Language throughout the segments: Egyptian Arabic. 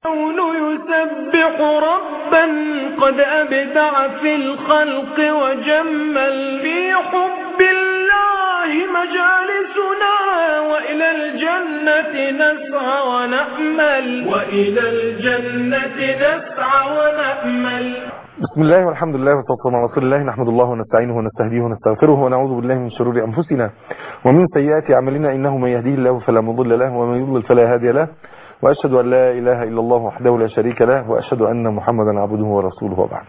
الكون يسبح ربا قد أبدع في الخلق وجمل في حب الله مجالسنا وإلى الجنة نسعى ونأمل وإلى الجنة نسعى ونأمل بسم الله والحمد لله والصلاة على رسول الله نحمد الله ونستعينه ونستهديه ونستغفره ونعوذ بالله من شرور أنفسنا ومن سيئات أعمالنا إنه من يهديه الله فلا مضل له ومن يضلل فلا هادي له وأشهد أن لا إله إلا الله وحده لا شريك له وأشهد أن محمدا عبده ورسوله وبعد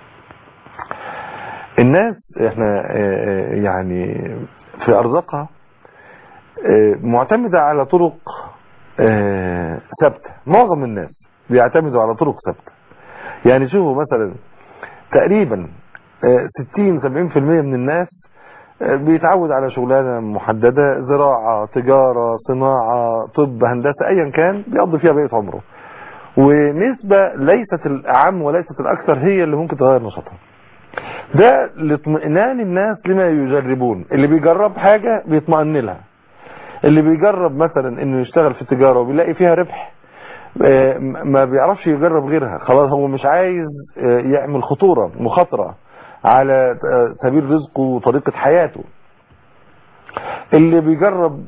الناس احنا يعني في أرزاقها معتمدة على طرق ثابتة معظم الناس بيعتمدوا على طرق ثابتة يعني شوفوا مثلا تقريبا 60-70% من الناس بيتعود على شغلانة محددة زراعة تجارة صناعة طب هندسة ايا كان بيقضي فيها بقية عمره ونسبة ليست الأعم وليست الأكثر هي اللي ممكن تغير نشاطها ده لاطمئنان الناس لما يجربون اللي بيجرب حاجة بيطمئن لها اللي بيجرب مثلا انه يشتغل في التجارة وبيلاقي فيها ربح ما بيعرفش يجرب غيرها خلاص هو مش عايز يعمل خطورة مخاطرة على سبيل رزقه وطريقة حياته اللي بيجرب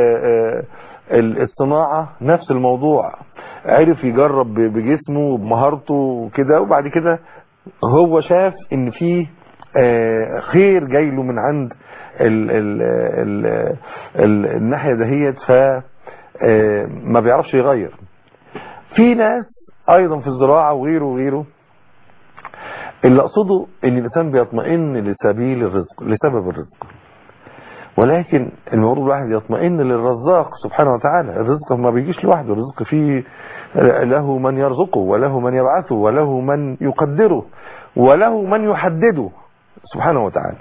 الصناعة نفس الموضوع عرف يجرب بجسمه وبمهارته وكده وبعد كده هو شاف ان في خير جاي له من عند ال ال ال ال الناحية دهيت فما بيعرفش يغير في ناس ايضا في الزراعة وغيره وغيره اللي اقصده ان الانسان بيطمئن لسبيل الرزق لسبب الرزق ولكن المفروض الواحد يطمئن للرزاق سبحانه وتعالى الرزق ما بيجيش لوحده الرزق فيه له من يرزقه وله من يبعثه وله من يقدره وله من يحدده سبحانه وتعالى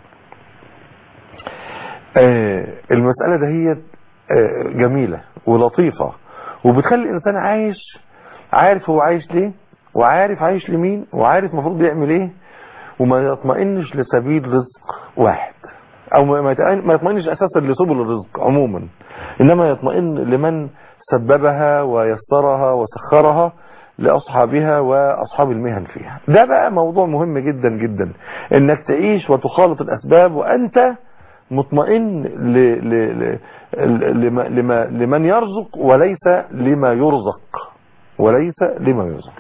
المسألة دهيت جميلة ولطيفة وبتخلي الانسان عايش عارف هو عايش ليه وعارف عايش لمين وعارف المفروض يعمل ايه وما يطمئنش لسبيل رزق واحد او ما يطمئنش اساسا لسبل الرزق عموما انما يطمئن لمن سببها ويسرها وسخرها لاصحابها واصحاب المهن فيها ده بقى موضوع مهم جدا جدا انك تعيش وتخالط الاسباب وانت مطمئن ل... ل... ل... لما... لما... لمن يرزق وليس لما يرزق وليس لما يرزق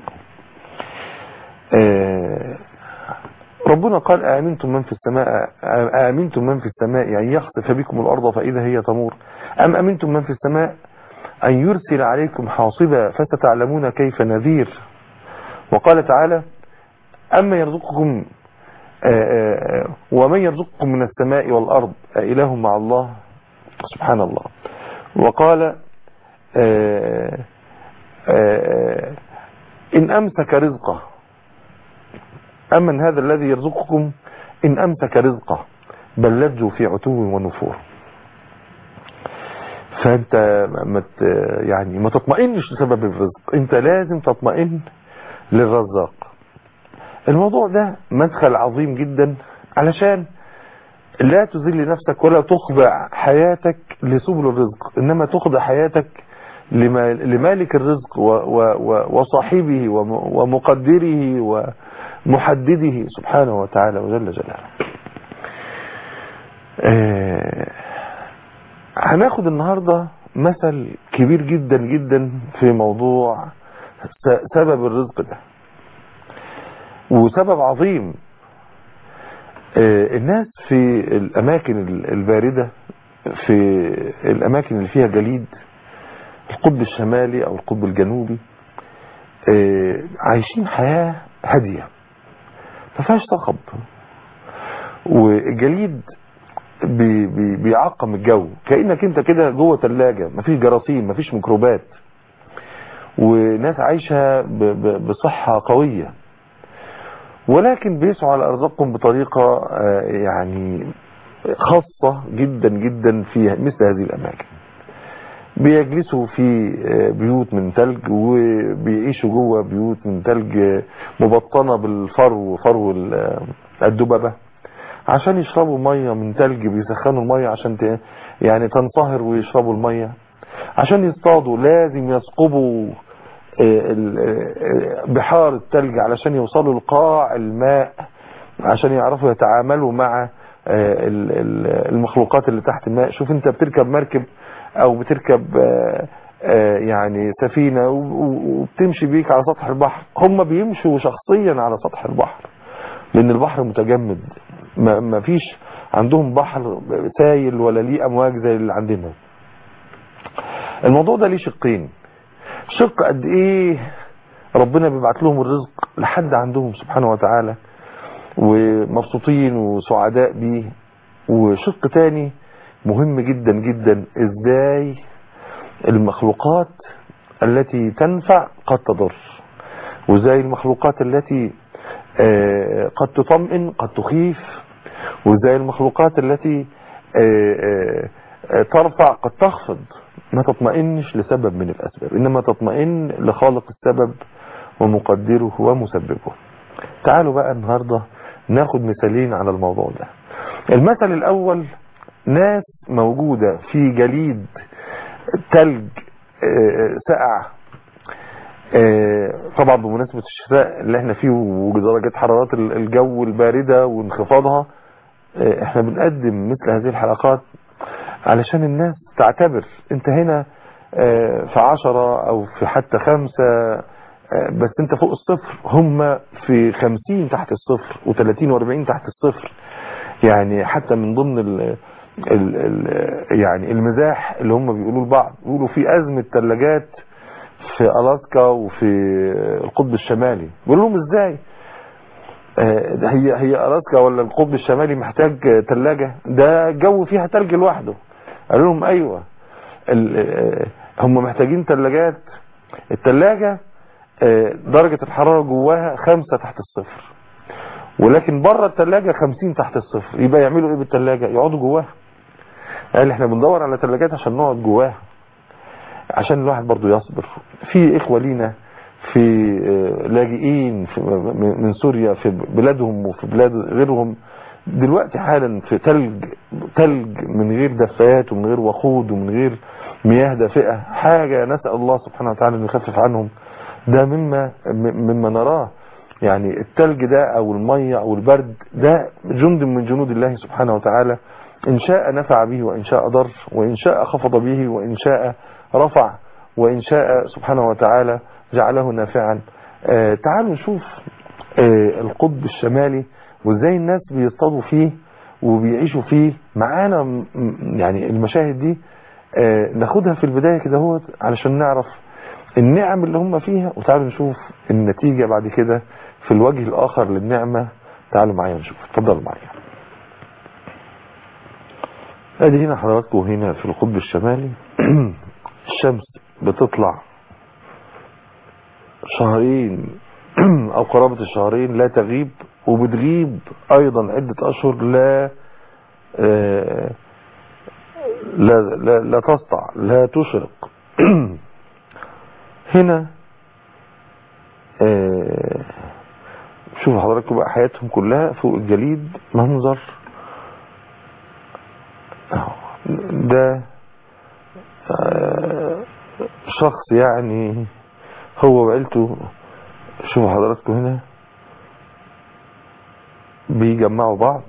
ربنا قال آمنتم من في السماء آمنتم من في السماء يعني يخسف بكم الأرض فإذا هي تمور أم أمنتم من في السماء أن يرسل عليكم حاصبا فستعلمون كيف نذير وقال تعالى أما يرزقكم ومن يرزقكم من السماء والأرض إله مع الله سبحان الله وقال إن أمسك رزقه أمن هذا الذي يرزقكم إن أمسك رزقه بل لجوا في عتو ونفور فأنت ما يعني ما تطمئنش لسبب الرزق أنت لازم تطمئن للرزاق الموضوع ده مدخل عظيم جدا علشان لا تذل نفسك ولا تخضع حياتك لسبل الرزق إنما تخضع حياتك لمالك الرزق وصاحبه ومقدره ومحدده سبحانه وتعالى وجل جلاله هناخد النهاردة مثل كبير جدا جدا في موضوع سبب الرزق ده وسبب عظيم الناس في الأماكن الباردة في الأماكن اللي فيها جليد القطب الشمالي او القطب الجنوبي عايشين حياة هادية ما فيهاش صخب والجليد بي بي بيعقم الجو كأنك انت كده جوه ثلاجة مفيش جراثيم مفيش ميكروبات وناس عايشة بصحة قوية ولكن بيسعوا على ارزاقهم بطريقة يعني خاصة جدا جدا في مثل هذه الاماكن بيجلسوا في بيوت من ثلج وبيعيشوا جوه بيوت من ثلج مبطنة بالفرو فرو الدببة عشان يشربوا مية من ثلج بيسخنوا المية عشان يعني تنصهر ويشربوا المية عشان يصطادوا لازم يثقبوا بحار التلج علشان يوصلوا لقاع الماء عشان يعرفوا يتعاملوا مع المخلوقات اللي تحت الماء شوف انت بتركب مركب او بتركب يعني سفينة وبتمشي بيك على سطح البحر هم بيمشوا شخصيا على سطح البحر لان البحر متجمد ما فيش عندهم بحر سايل ولا ليه امواج زي اللي عندنا الموضوع ده ليه شقين شق قد ايه ربنا بيبعت لهم الرزق لحد عندهم سبحانه وتعالى ومبسوطين وسعداء بيه وشق تاني مهم جدا جدا ازاي المخلوقات التي تنفع قد تضر وزي المخلوقات التي قد تطمئن قد تخيف وزي المخلوقات التي ترفع قد تخفض ما تطمئنش لسبب من الأسباب إنما تطمئن لخالق السبب ومقدره ومسببه تعالوا بقى النهاردة ناخد مثالين على الموضوع ده المثل الأول ناس موجودة في جليد تلج سقع طبعا بمناسبة الشتاء اللي احنا فيه ودرجات حرارات الجو الباردة وانخفاضها احنا بنقدم مثل هذه الحلقات علشان الناس تعتبر انت هنا في عشرة او في حتى خمسة بس انت فوق الصفر هم في خمسين تحت الصفر وثلاثين واربعين تحت الصفر يعني حتى من ضمن ال ال ال يعني المزاح اللي هم بيقولوا لبعض بيقولوا في أزمة ثلاجات في ألاسكا وفي القطب الشمالي بيقول لهم ازاي هي هي ألاسكا ولا القطب الشمالي محتاج ثلاجة ده الجو فيها ثلج لوحده قالوا لهم ايوه هم محتاجين ثلاجات الثلاجة درجة الحرارة جواها خمسة تحت الصفر ولكن بره الثلاجة خمسين تحت الصفر يبقى يعملوا ايه بالثلاجة يقعدوا جواها قال احنا بندور على ثلاجات عشان نقعد جواها عشان الواحد برضو يصبر في اخوة لينا في لاجئين في من سوريا في بلادهم وفي بلاد غيرهم دلوقتي حالا في تلج تلج من غير دفايات ومن غير وقود ومن غير مياه دافئة حاجة نسأل الله سبحانه وتعالى ان يخفف عنهم ده مما مما نراه يعني التلج ده او المية او البرد ده جند من جنود الله سبحانه وتعالى ان شاء نفع به وان شاء ضر وان شاء خفض به وان شاء رفع وان شاء سبحانه وتعالى جعله نافعا آه تعالوا نشوف آه القطب الشمالي وازاي الناس بيصطادوا فيه وبيعيشوا فيه معانا يعني المشاهد دي آه ناخدها في البداية كده هو علشان نعرف النعم اللي هم فيها وتعالوا نشوف النتيجة بعد كده في الوجه الآخر للنعمة تعالوا معايا نشوف اتفضلوا معايا ادي هنا حضراتكم هنا في القطب الشمالي الشمس بتطلع شهرين او قرابة الشهرين لا تغيب وبتغيب ايضا عدة اشهر لا آه لا, لا, لا تسطع لا تشرق هنا آه شوفوا حضراتكم بقى حياتهم كلها فوق الجليد منظر ده آه شخص يعني هو وعيلته شوفوا حضراتكم هنا بيجمعوا بعض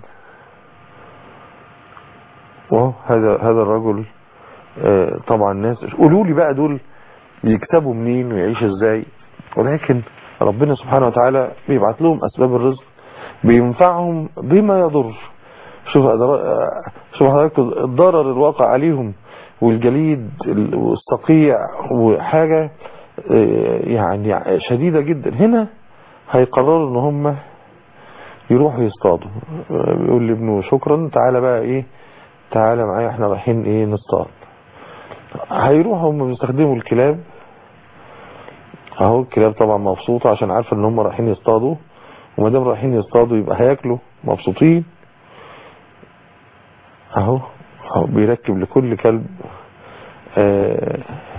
وهذا هذا الرجل آه طبعا الناس قولوا لي بقى دول يكسبوا منين ويعيشوا ازاي ولكن ربنا سبحانه وتعالى بيبعت لهم اسباب الرزق بينفعهم بما يضر شوف شوف حضراتكم الضرر الواقع عليهم والجليد والصقيع وحاجة يعني شديدة جدا هنا هيقرروا ان هم يروحوا يصطادوا يقول لابنه شكرا تعالى بقى ايه تعالى معايا احنا رايحين ايه نصطاد هيروحوا هم بيستخدموا الكلاب اهو الكلاب طبعا مبسوطة عشان عارفة ان هم رايحين يصطادوا وما دام رايحين يصطادوا يبقى هياكلوا مبسوطين اهو اهو بيركب لكل كلب آه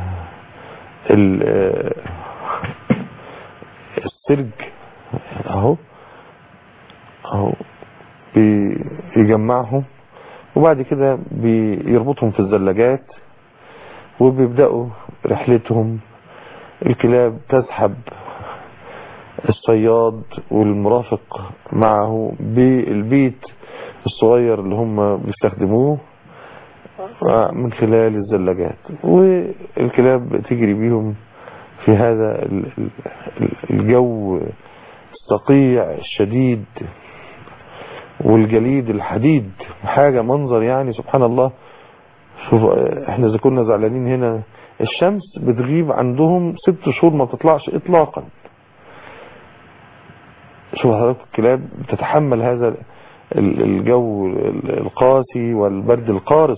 السرج اهو اهو بيجمعهم وبعد كده بيربطهم في الزلاجات وبيبدأوا رحلتهم الكلاب تسحب الصياد والمرافق معه بالبيت الصغير اللي هم بيستخدموه من خلال الزلاجات والكلاب تجري بيهم في هذا الجو الصقيع الشديد والجليد الحديد حاجة منظر يعني سبحان الله شوف احنا اذا كنا زعلانين هنا الشمس بتغيب عندهم ست شهور ما بتطلعش اطلاقا شوف حضرتك الكلاب بتتحمل هذا الجو القاسي والبرد القارس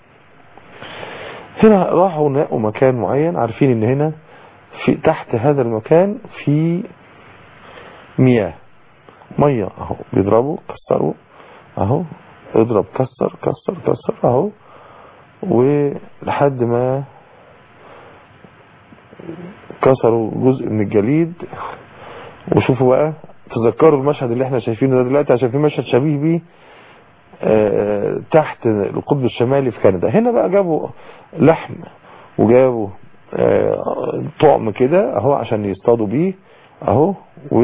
هنا راحوا نقوا مكان معين عارفين ان هنا في تحت هذا المكان في مياه مية اهو بيضربوا كسروا اهو اضرب كسر كسر كسر اهو ولحد ما كسروا جزء من الجليد وشوفوا بقى تذكروا المشهد اللي احنا شايفينه ده دلوقتي عشان في مشهد شبيه بيه اه تحت القطب الشمالي في كندا هنا بقى جابوا لحم وجابوا اه طعم كده اهو عشان يصطادوا بيه اهو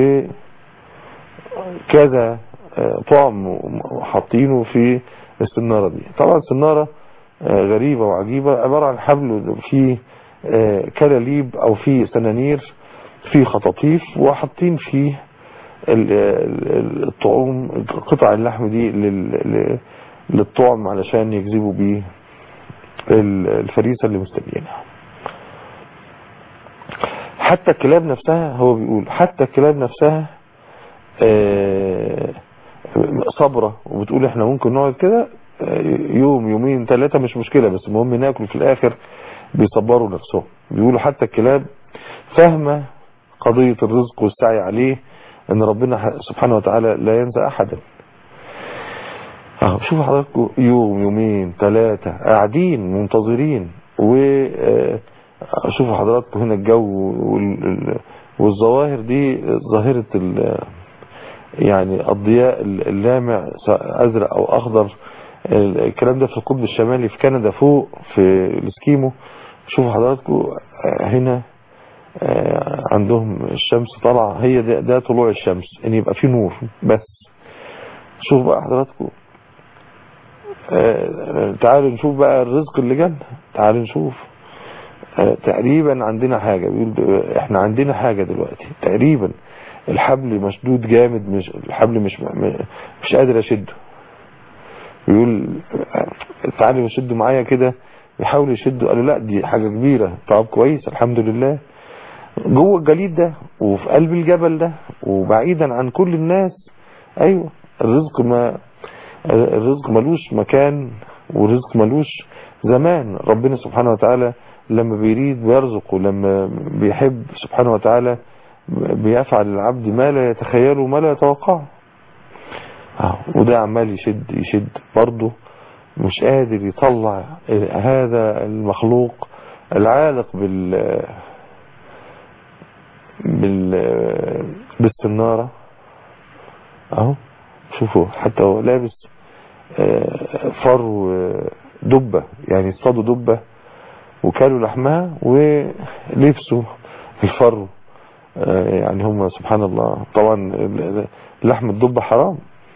وكذا اه طعم حاطينه في السنارة دي طبعا السنارة غريبة وعجيبة عبارة عن حبل فيه كلاليب او فيه سنانير فيه خطاطيف وحاطين فيه الطعوم قطع اللحم دي للطعم علشان يجذبوا بيه الفريسة اللي مستنيينها حتى الكلاب نفسها هو بيقول حتى الكلاب نفسها صبرة وبتقول احنا ممكن نقعد كده يوم يومين ثلاثة مش مشكلة بس المهم ناكل في الاخر بيصبروا نفسهم بيقولوا حتى الكلاب فاهمة قضية الرزق والسعي عليه ان ربنا سبحانه وتعالى لا ينسى احدا اهو شوفوا حضراتكم يوم يومين ثلاثة قاعدين منتظرين وشوفوا حضراتكم هنا الجو والظواهر دي ظاهرة يعني الضياء اللامع ازرق او اخضر الكلام ده في القطب الشمالي في كندا فوق في الاسكيمو شوفوا حضراتكم هنا عندهم الشمس طالعه هي ده, ده طلوع الشمس ان يبقى في نور بس شوف بقى حضراتكم تعالوا نشوف بقى الرزق اللي جنة تعالوا نشوف تقريبا عندنا حاجة بيقول احنا عندنا حاجة دلوقتي تقريبا الحبل مشدود جامد مش الحبل مش مش قادر اشده بيقول تعالوا شدوا معايا كده يحاولوا يشدوا قالوا لا دي حاجة كبيرة طب كويس الحمد لله جوه الجليد ده وفي قلب الجبل ده وبعيدا عن كل الناس ايوه الرزق ما الرزق ملوش مكان والرزق ملوش زمان ربنا سبحانه وتعالى لما بيريد بيرزق ولما بيحب سبحانه وتعالى بيفعل العبد ما لا يتخيله ما لا يتوقعه وده عمال يشد يشد برضه مش قادر يطلع هذا المخلوق العالق بال بال بالسنارة اهو شوفوا حتى هو لابس فرو دبة يعني اصطادوا دبة وكلوا لحمها ولبسوا الفرو يعني هم سبحان الله طبعا لحم الدبة حرام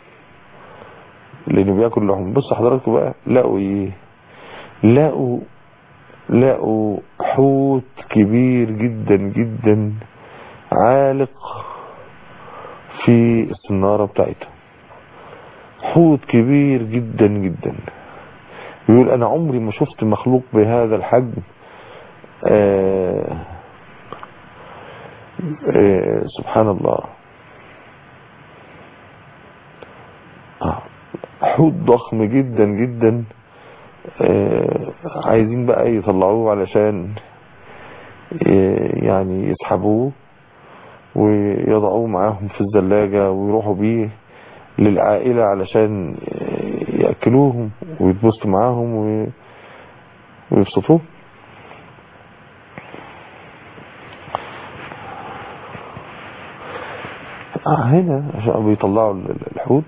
لانه بياكل لحم بص حضراتكم بقى لقوا ايه لقوا لقوا حوت كبير جدا جدا عالق في السنارة بتاعته حوت كبير جدا جدا يقول انا عمري ما شفت مخلوق بهذا الحجم آآ آآ سبحان الله حوت ضخم جدا جدا عايزين بقى يطلعوه علشان يعني يسحبوه ويضعوه معاهم في الزلاجة ويروحوا بيه للعائلة علشان يأكلوهم ويتبسطوا معاهم ويبسطوه آه هنا عشان بيطلعوا الحوت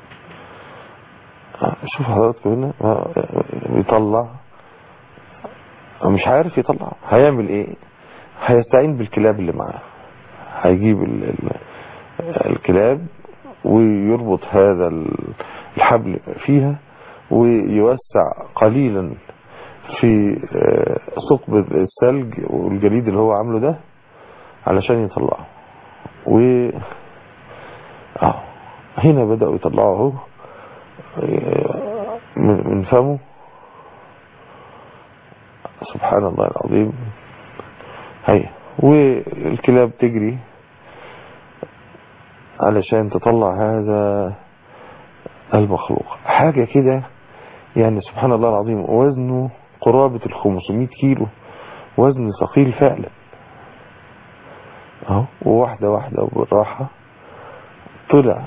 شوف حضراتكم هنا بيطلع مش عارف يطلع هيعمل ايه هيستعين بالكلاب اللي معاه هيجيب ال ال الكلاب ويربط هذا الحبل فيها ويوسع قليلا في ثقب الثلج والجليد اللي هو عامله ده علشان يطلعه و اه هنا بدأوا يطلعوا اهو من فمه سبحان الله العظيم هي والكلاب تجري علشان تطلع هذا المخلوق حاجة كده يعني سبحان الله العظيم وزنه قرابة ال 500 كيلو وزن ثقيل فعلا اهو وواحدة واحدة وبالراحة طلع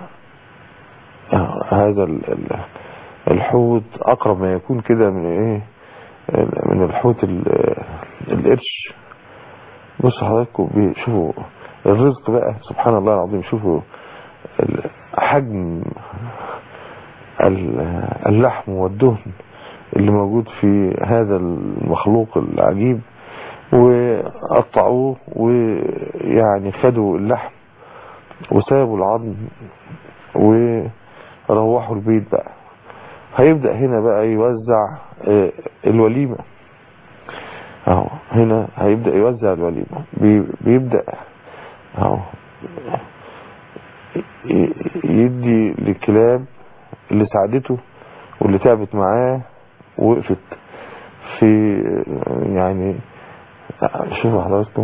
هذا الحوت اقرب ما يكون كده من ايه من الحوت القرش بصوا حضراتكم شوفوا الرزق بقى سبحان الله العظيم شوفوا حجم اللحم والدهن اللي موجود في هذا المخلوق العجيب وقطعوه ويعني خدوا اللحم وسابوا العظم وروحوا البيت بقى هيبدأ هنا بقى يوزع الوليمة اهو هنا هيبدأ يوزع الوليمة بيبدأ اهو يدي للكلاب اللي ساعدته واللي تعبت معاه وقفت في يعني شوفوا حضراتكم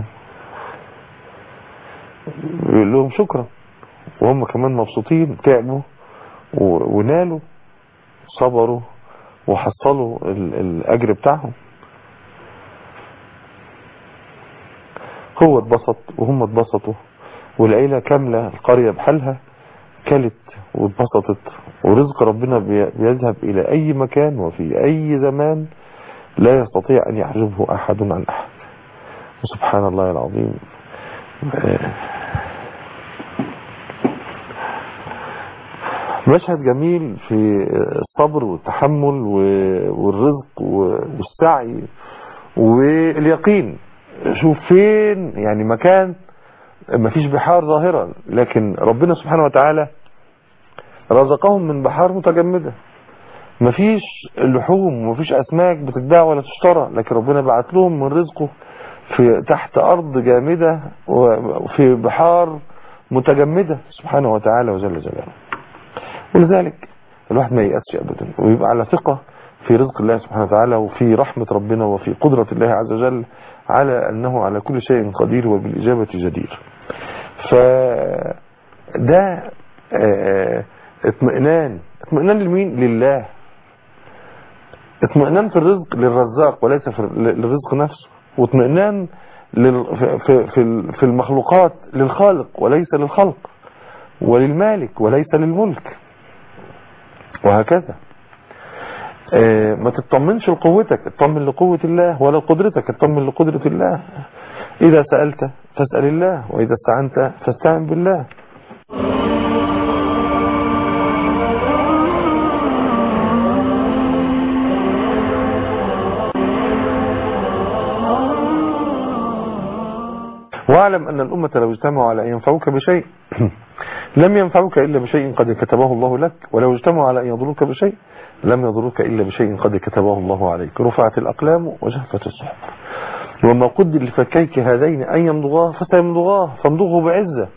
بيقول لهم شكرا وهم كمان مبسوطين تعبوا ونالوا صبروا وحصلوا الأجر بتاعهم هو اتبسط وهم اتبسطوا والعيلة كاملة القرية بحالها كلت واتبسطت ورزق ربنا بيذهب إلى أي مكان وفي أي زمان لا يستطيع أن يحجبه أحد عن أحد وسبحان الله العظيم مشهد جميل في الصبر والتحمل والرزق والسعي واليقين شوف فين يعني مكان ما فيش بحار ظاهرة لكن ربنا سبحانه وتعالى رزقهم من بحار متجمدة ما فيش لحوم وما فيش أسماك بتتباع ولا تشترى لكن ربنا بعت لهم من رزقه في تحت أرض جامدة وفي بحار متجمدة سبحانه وتعالى وجل جلاله ولذلك الواحد ما ييأسش أبدا ويبقى على ثقة في رزق الله سبحانه وتعالى وفي رحمة ربنا وفي قدرة الله عز وجل على أنه على كل شيء قدير وبالإجابة جدير فده اطمئنان اطمئنان لمين لله اطمئنان في الرزق للرزاق وليس في الرزق نفسه واطمئنان في, في, في المخلوقات للخالق وليس للخلق وللمالك وليس للملك وهكذا اه ما تطمنش لقوتك اطمن لقوة الله ولا قدرتك اطمن لقدرة الله إذا سألت فاسأل الله وإذا استعنت فاستعن بالله واعلم أن الأمة لو اجتمعوا على أن ينفعوك بشيء لم ينفعوك إلا بشيء قد كتبه الله لك ولو اجتمعوا على أن يضروك بشيء لم يضروك إلا بشيء قد كتبه الله عليك رفعت الأقلام وجفت الصحف وما قدر لفكيك هذين أن يمضغاه فسيمضغاه فامضغه بعزة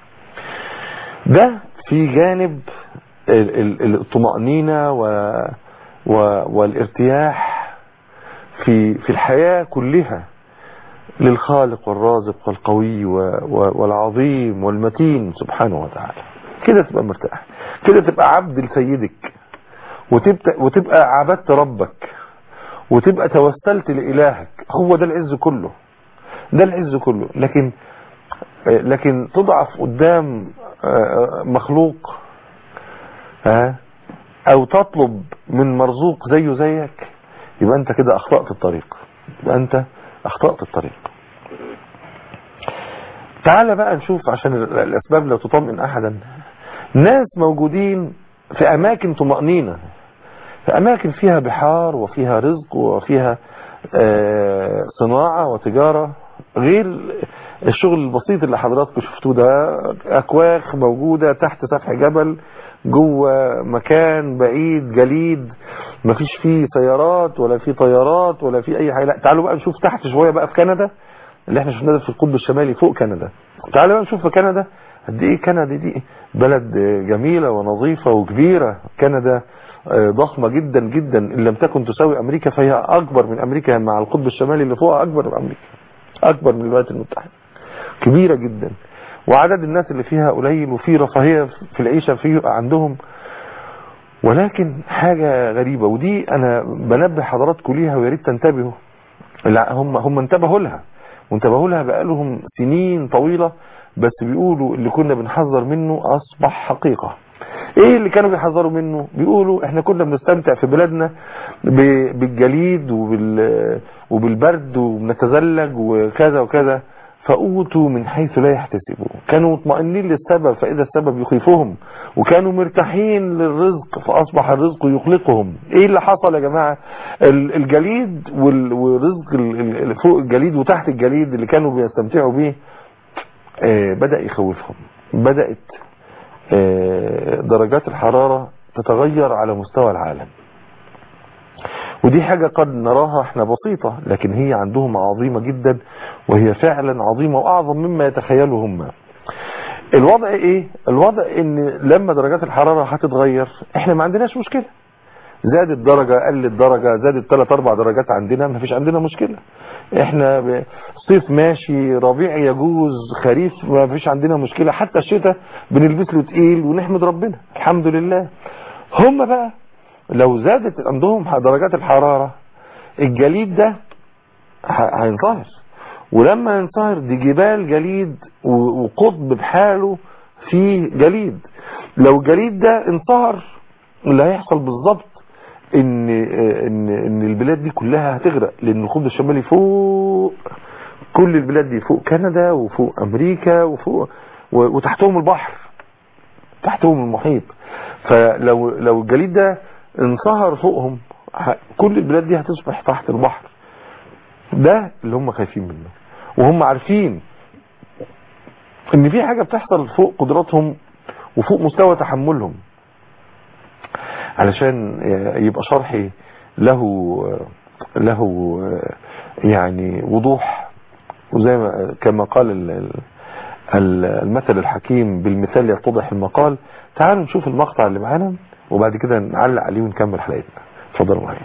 ده في جانب الطمأنينة و و والارتياح في في الحياة كلها للخالق والرازق والقوي والعظيم والمتين سبحانه وتعالى كده تبقى مرتاح كده تبقى عبد لسيدك وتبقى, وتبقى عبدت ربك وتبقى توسلت لإلهك هو ده العز كله ده العز كله لكن لكن تضعف قدام مخلوق او تطلب من مرزوق زيه زيك يبقى انت كده اخطأت الطريق يبقى انت اخطأت الطريق تعال بقى نشوف عشان الاسباب لا تطمئن احدا ناس موجودين في اماكن طمأنينة في اماكن فيها بحار وفيها رزق وفيها آه، صناعة وتجارة غير الشغل البسيط اللي حضراتكم شفتوه ده أكواخ موجودة تحت سفح جبل جوه مكان بعيد جليد مفيش فيه سيارات ولا فيه طيارات ولا فيه أي حاجة لا تعالوا بقى نشوف تحت شوية بقى في كندا اللي احنا شفناه ده في القطب الشمالي فوق كندا تعالوا بقى نشوف في كندا قد ايه كندا دي بلد جميلة ونظيفة وكبيرة كندا ضخمة جدا جدا ان لم تكن تساوي امريكا فهي اكبر من امريكا مع القطب الشمالي اللي فوقها اكبر من امريكا اكبر من الولايات المتحدة كبيرة جدا وعدد الناس اللي فيها قليل وفي رفاهية في العيشة في عندهم ولكن حاجة غريبة ودي انا بنبه حضراتكم ليها ويا ريت تنتبهوا لا هم هم انتبهوا لها وانتبهوا لها بقالهم سنين طويلة بس بيقولوا اللي كنا بنحذر منه اصبح حقيقة ايه اللي كانوا بيحذروا منه بيقولوا احنا كنا بنستمتع في بلادنا ب- بالجليد وبال وبالبرد وبنتزلج وكذا وكذا فأوتوا من حيث لا يحتسبوا كانوا مطمئنين للسبب فإذا السبب يخيفهم وكانوا مرتاحين للرزق فأصبح الرزق يقلقهم ايه اللي حصل يا جماعة ال- الجليد وال- والرزق ال- ال- اللي فوق الجليد وتحت الجليد اللي كانوا بيستمتعوا بيه آه، بدأ يخوفهم بدأت آه، درجات الحرارة تتغير على مستوى العالم ودي حاجة قد نراها احنا بسيطة لكن هي عندهم عظيمة جدا وهي فعلا عظيمة واعظم مما يتخيلوا هم الوضع ايه الوضع ان لما درجات الحرارة هتتغير احنا ما عندناش مشكلة زادت درجة قلت درجة زادت 3 4 درجات عندنا ما فيش عندنا مشكلة احنا ب- صيف ماشي ربيع يجوز خريف ما فيش عندنا مشكلة حتى الشتاء بنلبس له تقيل ونحمد ربنا الحمد لله هم بقى لو زادت عندهم درجات الحرارة الجليد ده ه- هينصهر ولما ينصهر دي جبال جليد و- وقطب بحاله فيه جليد لو الجليد ده انصهر اللي هيحصل بالظبط ان ان ان البلاد دي كلها هتغرق لان القطب الشمالي فوق كل البلاد دي فوق كندا وفوق امريكا وفوق و- وتحتهم البحر تحتهم المحيط فلو لو الجليد ده انصهر فوقهم ه- كل البلاد دي هتصبح تحت البحر ده اللي هم خايفين منه وهم عارفين ان في حاجة بتحصل فوق قدراتهم وفوق مستوى تحملهم علشان يبقى شرحي له له يعني وضوح وزي ما كما قال ال- ال- المثل الحكيم بالمثال يتضح المقال تعالوا نشوف المقطع اللي معانا وبعد كده نعلق عليه ونكمل حلقتنا اتفضلوا معايا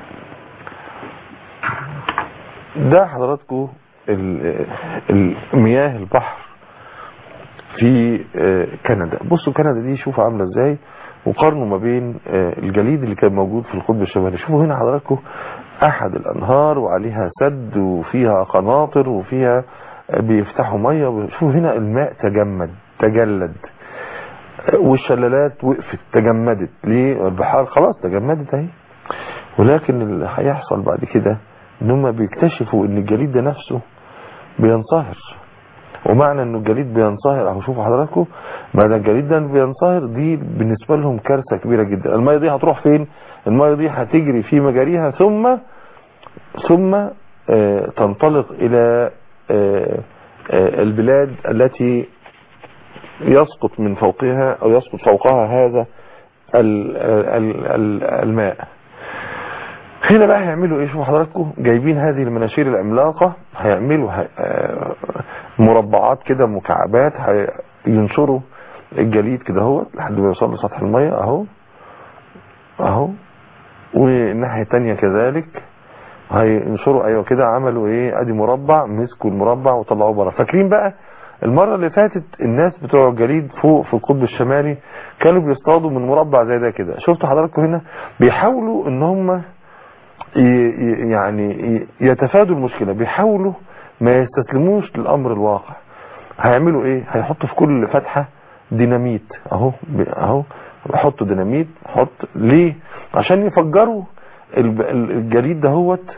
ده حضراتكم ال- ال- مياه البحر في آه، كندا بصوا كندا دي شوفوا عامله ازاي وقارنوا ما بين آه، الجليد اللي كان موجود في القطب الشمالي شوفوا هنا حضراتكم احد الانهار وعليها سد وفيها قناطر وفيها آه، بيفتحوا ميه شوفوا هنا الماء تجمد تجلد آه، والشلالات وقفت تجمدت ليه البحار خلاص تجمدت اهي ولكن اللي هيحصل بعد كده ان هم بيكتشفوا ان الجليد ده نفسه بينصهر ومعنى انه الجليد بينصهر اهو شوفوا حضراتكم معنى الجليد ده بينصهر دي بالنسبة لهم كارثة كبيرة جدا المية دي هتروح فين المية دي هتجري في مجاريها ثم ثم آه، تنطلق الى آه، آه، البلاد التي يسقط من فوقها او يسقط فوقها هذا ال- ال- ال- الماء هنا بقى هيعملوا ايه شوفوا حضراتكم جايبين هذه المناشير العملاقة هيعملوا هي- آه، مربعات كده مكعبات هينشروا الجليد كده اهو لحد ما يوصل لسطح المية اهو اهو والناحية التانية كذلك هينشروا ايوه كده عملوا ايه ادي مربع مسكوا المربع وطلعوه بره فاكرين بقى المرة اللي فاتت الناس بتوع الجليد فوق في القطب الشمالي كانوا بيصطادوا من مربع زي ده كده شفتوا حضراتكم هنا بيحاولوا ان هم ي- ي- يعني ي- يتفادوا المشكلة بيحاولوا ما يستسلموش للأمر الواقع هيعملوا ايه هيحطوا في كل فتحة ديناميت اهو ب- اهو يحطوا ديناميت حط ليه عشان يفجروا الب- ال- الجليد دهوت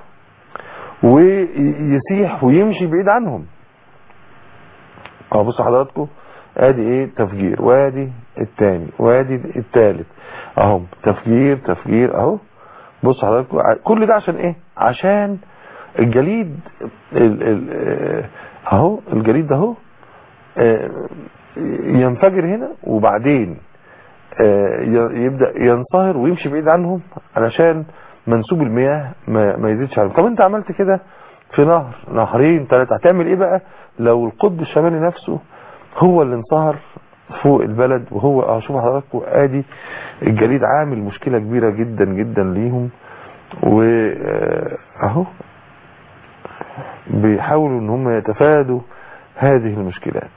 ويسيح ويمشي بعيد عنهم اهو بصوا حضراتكم ادي ايه تفجير وادي التاني وادي التالت اهو تفجير تفجير اهو بص حضراتكم ع- كل ده عشان ايه عشان الجليد ال ال آه، اهو الجليد ده اهو آه، ينفجر هنا وبعدين آه، ي- يبدأ ينصهر ويمشي بعيد عنهم علشان منسوب المياه ما, ما يزيدش عليهم طب انت عملت كده في نهر نهرين ثلاثة هتعمل ايه بقى لو القطب الشمالي نفسه هو اللي انصهر فوق البلد وهو اه شوف حضراتكم ادي الجليد عامل مشكلة كبيرة جدا جدا ليهم واهو بيحاولوا ان هم يتفادوا هذه المشكلات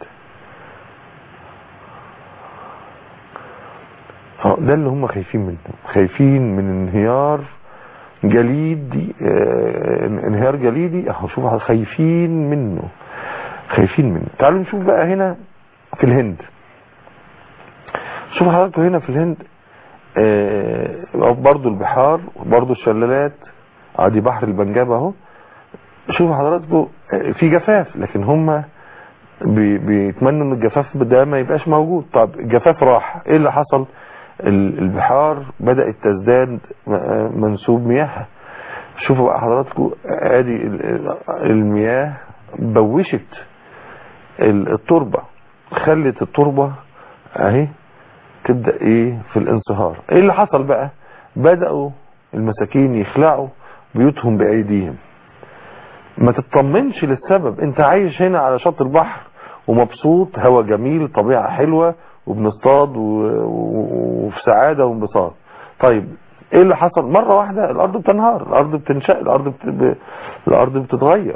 اه ده اللي هم خايفين منه خايفين من انهيار جليدي آه، انهيار جليدي اهو شوف خايفين منه خايفين منه تعالوا نشوف بقى هنا في الهند شوف حضراتكم هنا في الهند آه، برضو البحار وبرضو الشلالات ادي بحر البنجاب اهو شوف حضراتكم آه، في جفاف لكن هم بي- بيتمنوا ان الجفاف ده ما يبقاش موجود طب الجفاف راح ايه اللي حصل ال- البحار بدأت تزداد م- منسوب مياهها شوفوا بقى حضراتكم ادي ال- ال- المياه بوشت ال- التربة خلت التربة اهي تبدأ ايه في الانصهار ايه اللي حصل بقى بدأوا المساكين يخلعوا بيوتهم بايديهم ما تطمنش للسبب انت عايش هنا على شط البحر ومبسوط هوا جميل طبيعة حلوة وبنصطاد و- و- وفي سعادة وانبساط طيب ايه اللي حصل مرة واحدة الارض بتنهار الارض بتنشأ الارض بت... ب... الارض بتتغير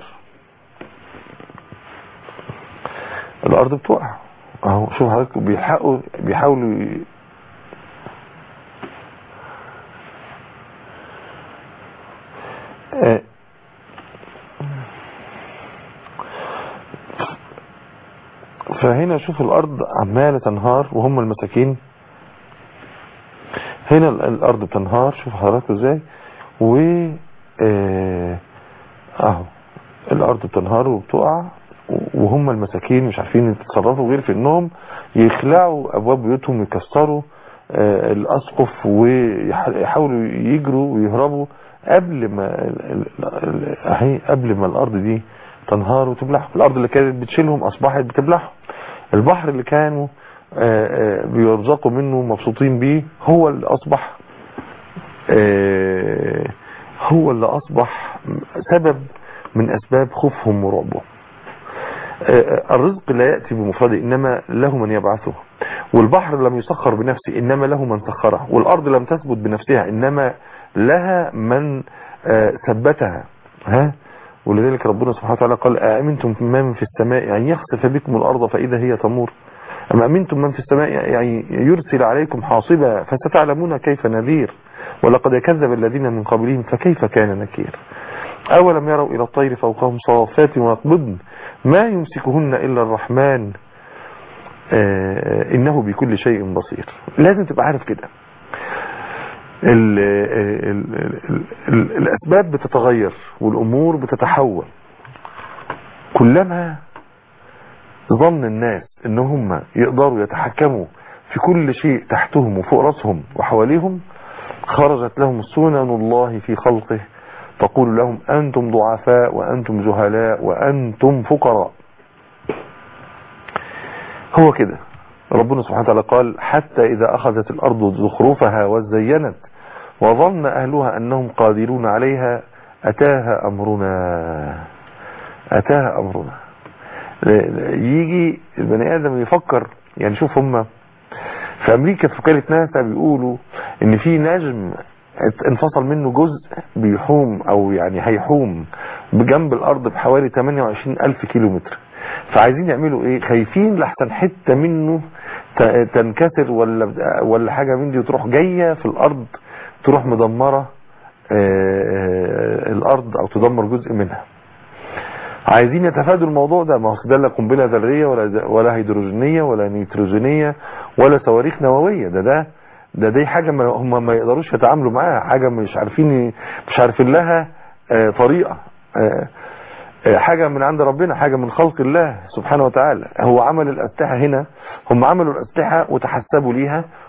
الارض بتقع اهو شوف حضرتك بيحقوا بيحاولوا ي- آه، فهنا شوف الارض عمالة تنهار وهم المساكين هنا ال- الارض بتنهار شوف حضراتكم ازاي و آه، اهو الارض بتنهار وبتقع وهم المساكين مش عارفين يتصرفوا غير في انهم يخلعوا ابواب بيوتهم ويكسروا آه، الاسقف ويحاولوا يجروا ويهربوا قبل ما ال- ال- ال- اهي قبل ما الارض دي تنهار وتبلعهم الارض اللي كانت بتشيلهم اصبحت بتبلعهم البحر اللي كانوا آه، آه، بيرزقوا منه مبسوطين بيه هو اللي اصبح آه، هو اللي اصبح سبب من اسباب خوفهم ورعبهم آه، الرزق لا يأتي بمفرده إنما له من يبعثه والبحر لم يسخر بنفسه إنما له من سخره والأرض لم تثبت بنفسها إنما لها من آه، ثبتها ها ولذلك ربنا سبحانه وتعالى قال أأمنتم من في السماء يعني يخسف بكم الأرض فإذا هي تمور أم أمنتم من في السماء يعني يرسل عليكم حاصبا فستعلمون كيف نذير ولقد كذب الذين من قبلهم فكيف كان نكير أولم يروا إلى الطير فوقهم صافات ويقبضن ما يمسكهن إلا الرحمن آه إنه بكل شيء بصير لازم تبقى عارف كده ال ال ال ال الأسباب بتتغير والأمور بتتحول كلما ظن الناس ان هم يقدروا يتحكموا في كل شيء تحتهم وفوق راسهم وحواليهم خرجت لهم سنن الله في خلقه تقول لهم أنتم ضعفاء وأنتم جهلاء وأنتم فقراء هو كده ربنا سبحانه وتعالى قال حتى إذا أخذت الأرض زخرفها وزينت وظن أهلها أنهم قادرون عليها أتاها أمرنا أتاها أمرنا يجي البني آدم يفكر يعني شوف هم في أمريكا في وكالة ناسا بيقولوا إن في نجم انفصل منه جزء بيحوم او يعني هيحوم بجنب الارض بحوالي 28 الف كيلو متر فعايزين يعملوا ايه خايفين لحسن حتة منه تنكسر ولا ولا حاجة من دي وتروح جاية في الارض تروح مدمرة الارض او تدمر جزء منها عايزين يتفادوا الموضوع ده ما هو ده لا قنبله ذريه ولا ولا هيدروجينيه ولا نيتروجينيه ولا صواريخ نوويه ده ده ده دي حاجة ما هم ما يقدروش يتعاملوا معاها حاجة مش عارفين مش عارفين لها آه طريقة آه آه حاجة من عند ربنا حاجة من خلق الله سبحانه وتعالى هو عمل الأسلحة هنا هم عملوا الأسلحة وتحسبوا ليها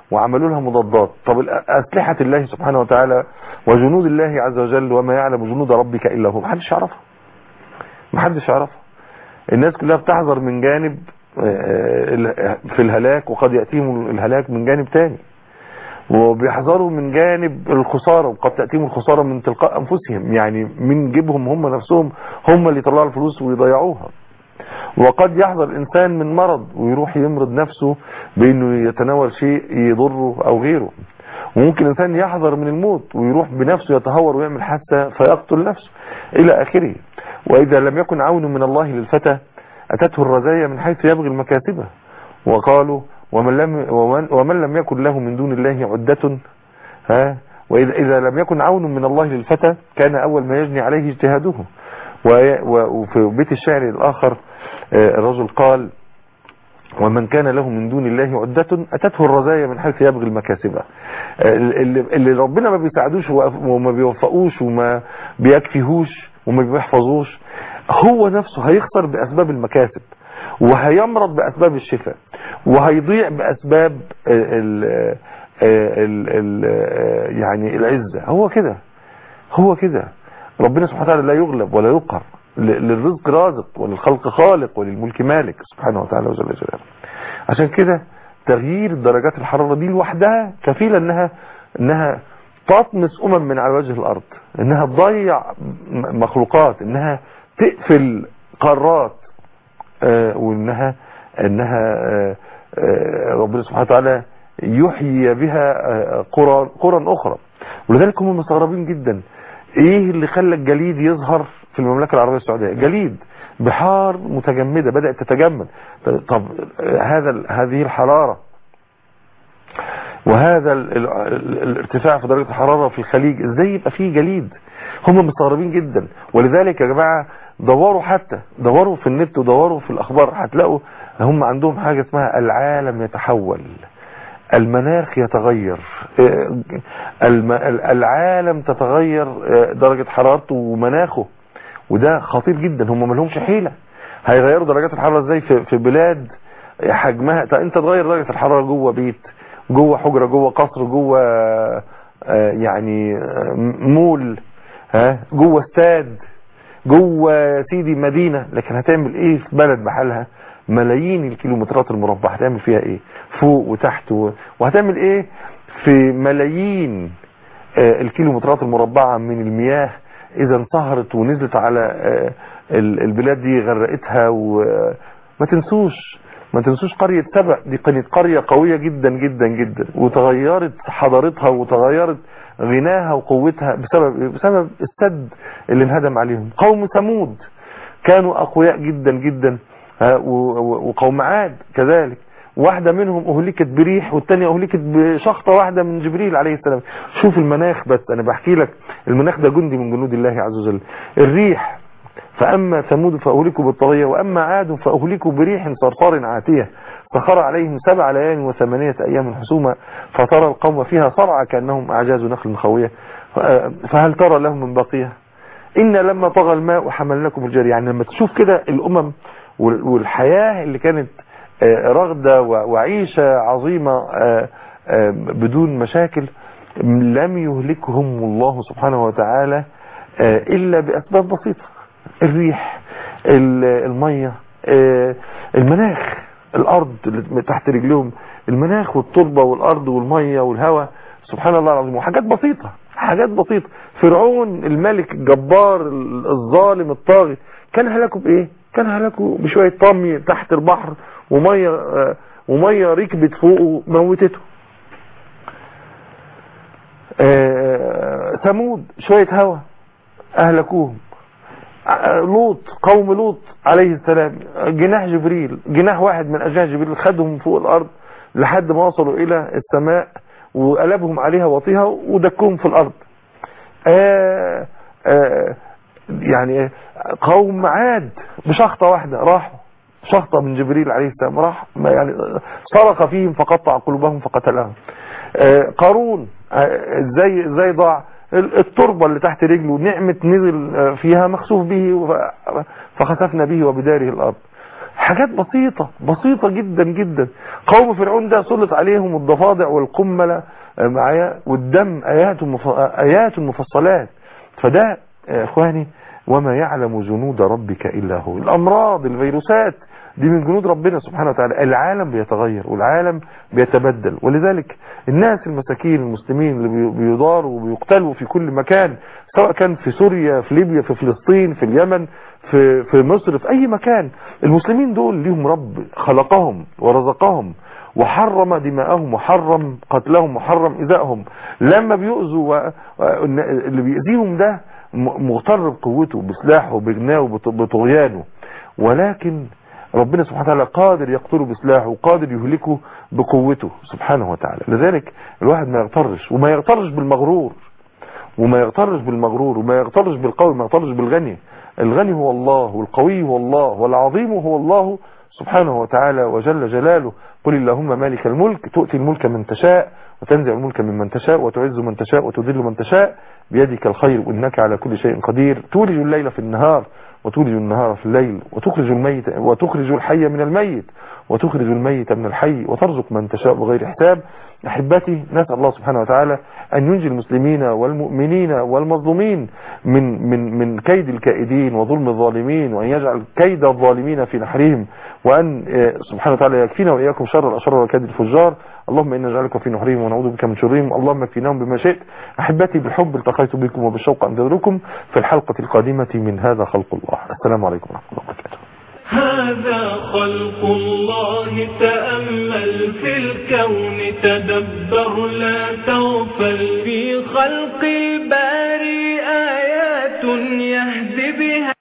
وعملوا لها مضادات طب أسلحة الله سبحانه وتعالى وجنود الله عز وجل وما يعلم جنود ربك إلا هو محدش يعرفها محدش يعرفها الناس كلها بتحذر من جانب في الهلاك وقد يأتيهم الهلاك من جانب تاني وبيحذروا من جانب الخسارة وقد تأتيهم الخسارة من تلقاء أنفسهم يعني من جيبهم هم نفسهم هم اللي يطلعوا الفلوس ويضيعوها وقد يحذر الإنسان من مرض ويروح يمرض نفسه بأنه يتناول شيء يضره أو غيره وممكن الإنسان يحذر من الموت ويروح بنفسه يتهور ويعمل حادثة فيقتل نفسه إلى آخره وإذا لم يكن عون من الله للفتى أتته الرزايا من حيث يبغي المكاسبة وقالوا ومن لم, ومن, ومن لم يكن له من دون الله عدة ها وإذا إذا لم يكن عون من الله للفتى كان أول ما يجني عليه اجتهاده وفي بيت الشعر الآخر الرجل قال ومن كان له من دون الله عدة أتته الرزايا من حيث يبغي المكاسبة اللي, اللي ربنا ما بيساعدوش وما بيوفقوش وما بيكفيهوش وما بيحفظوش هو نفسه هيخسر بأسباب المكاسب وهيمرض بأسباب الشفاء وهيضيع بأسباب ال ال ال يعني العزة هو كده هو كده ربنا سبحانه وتعالى لا يغلب ولا يقهر للرزق رازق وللخلق خالق وللملك مالك سبحانه وتعالى وجل جلاله عشان كده تغيير درجات الحرارة دي لوحدها كفيلة انها انها تطمس امم من على وجه الارض انها تضيع مخلوقات انها تقفل قارات آه وانها انها آه آه ربنا سبحانه وتعالى يحيي بها قرى قرى اخرى ولذلك هم مستغربين جدا ايه اللي خلى الجليد يظهر في المملكة العربية السعودية جليد بحار متجمدة بدأت تتجمد طب هذا هذه الحرارة وهذا الارتفاع في درجة الحرارة في الخليج ازاي يبقى فيه جليد هم مستغربين جدا ولذلك يا جماعة دوروا حتى دوروا في النت ودوروا في الاخبار هتلاقوا هم عندهم حاجة اسمها العالم يتحول المناخ يتغير العالم تتغير درجة حرارته ومناخه وده خطير جدا هم ملهمش حيلة هيغيروا درجات الحرارة ازاي في, في بلاد حجمها انت تغير درجة الحرارة جوه بيت جوه حجرة جوه قصر جوه يعني مول ها جوه استاد جوه سيدي مدينة لكن هتعمل ايه في بلد بحالها ملايين الكيلومترات المربعة هتعمل فيها ايه فوق وتحت و... وهتعمل ايه في ملايين الكيلومترات المربعة من المياه اذا انصهرت ونزلت على البلاد دي غرقتها وما تنسوش ما تنسوش قرية سبأ دي كانت قرية قوية جدا جدا جدا وتغيرت حضارتها وتغيرت غناها وقوتها بسبب بسبب السد اللي انهدم عليهم قوم ثمود كانوا اقوياء جدا جدا وقوم عاد كذلك واحدة منهم اهلكت بريح والتانية اهلكت بشخطة واحدة من جبريل عليه السلام شوف المناخ بس انا بحكي لك المناخ ده جندي من جنود الله عز وجل الريح فأما ثمود فأهلكوا بالطغية وأما عاد فأهلكوا بريح صرصار عاتية سخر عليهم سبع ليال وثمانية أيام حسوما فترى القوم فيها صرعى كأنهم أعجاز نخل خوية فهل ترى لهم من بقية إن لما طغى الماء حملناكم الجري يعني لما تشوف كده الأمم والحياة اللي كانت رغدة وعيشة عظيمة بدون مشاكل لم يهلكهم الله سبحانه وتعالى إلا بأسباب بسيطة الريح المية المناخ الأرض اللي تحت رجلهم المناخ والتربة والأرض والمية والهواء سبحان الله العظيم وحاجات بسيطة حاجات بسيطة فرعون الملك الجبار الظالم الطاغي كان هلاكه بإيه كان هلاكه بشوية طمي تحت البحر ومية ومية ركبت فوقه موتته ثمود شوية هوا أهلكوهم لوط قوم لوط عليه السلام جناح جبريل جناح واحد من أجناح جبريل خدهم فوق الأرض لحد ما وصلوا إلى السماء وقلبهم عليها وطيها ودكهم في الأرض آآ آآ يعني قوم عاد بشخطة واحدة راحوا شخطة من جبريل عليه السلام راح يعني صرخ فيهم فقطع قلوبهم فقتلهم قارون ازاي ازاي ضاع التربة اللي تحت رجله نعمة نزل فيها مخسوف به فخسفنا به وبداره الأرض حاجات بسيطة بسيطة جدا جدا قوم فرعون ده سلط عليهم الضفادع والقملة معايا والدم آيات, مف... آيات مفصلات فده اخواني وما يعلم جنود ربك إلا هو الأمراض الفيروسات دي من جنود ربنا سبحانه وتعالى العالم بيتغير والعالم بيتبدل ولذلك الناس المساكين المسلمين اللي بيضاروا وبيقتلوا في كل مكان سواء كان في سوريا في ليبيا في فلسطين في اليمن في, في مصر في أي مكان المسلمين دول ليهم رب خلقهم ورزقهم وحرم دماءهم وحرم قتلهم وحرم إذائهم لما بيؤذوا و... اللي بيأذيهم ده مغتر بقوته بسلاحه بجناه بطغيانه ولكن ربنا سبحانه وتعالى قادر يقتله بسلاحه وقادر يهلكه بقوته سبحانه وتعالى لذلك الواحد ما يغترش وما يغترش بالمغرور وما يغترش بالمغرور وما يغترش بالقوي ما يغترش بالغني الغني هو الله والقوي هو الله والعظيم هو الله سبحانه وتعالى وجل جلاله قل اللهم مالك الملك تؤتي الملك من تشاء وتنزع الملك ممن تشاء وتعز من تشاء وتذل من تشاء بيدك الخير وإنك على كل شيء قدير تولج الليل في النهار وتولج النهار في الليل وتخرج الميت وتخرج الحي من الميت وتخرج الميت من الحي وترزق من تشاء بغير حساب احبتي نسال الله سبحانه وتعالى ان ينجي المسلمين والمؤمنين والمظلومين من من من كيد الكائدين وظلم الظالمين وان يجعل كيد الظالمين في نحرهم وان سبحانه وتعالى يكفينا واياكم شر الاشرار وكيد الفجار اللهم انا نجعلك في نحرهم ونعوذ بك من شرهم اللهم اكفيناهم بما شئت احبتي بالحب التقيت بكم وبالشوق انتظركم في الحلقه القادمه من هذا خلق الله السلام عليكم ورحمه الله وبركاته هذا خلق الله تأمل في الكون تدبر لا تغفل في خلق الباري آيات يهدي بها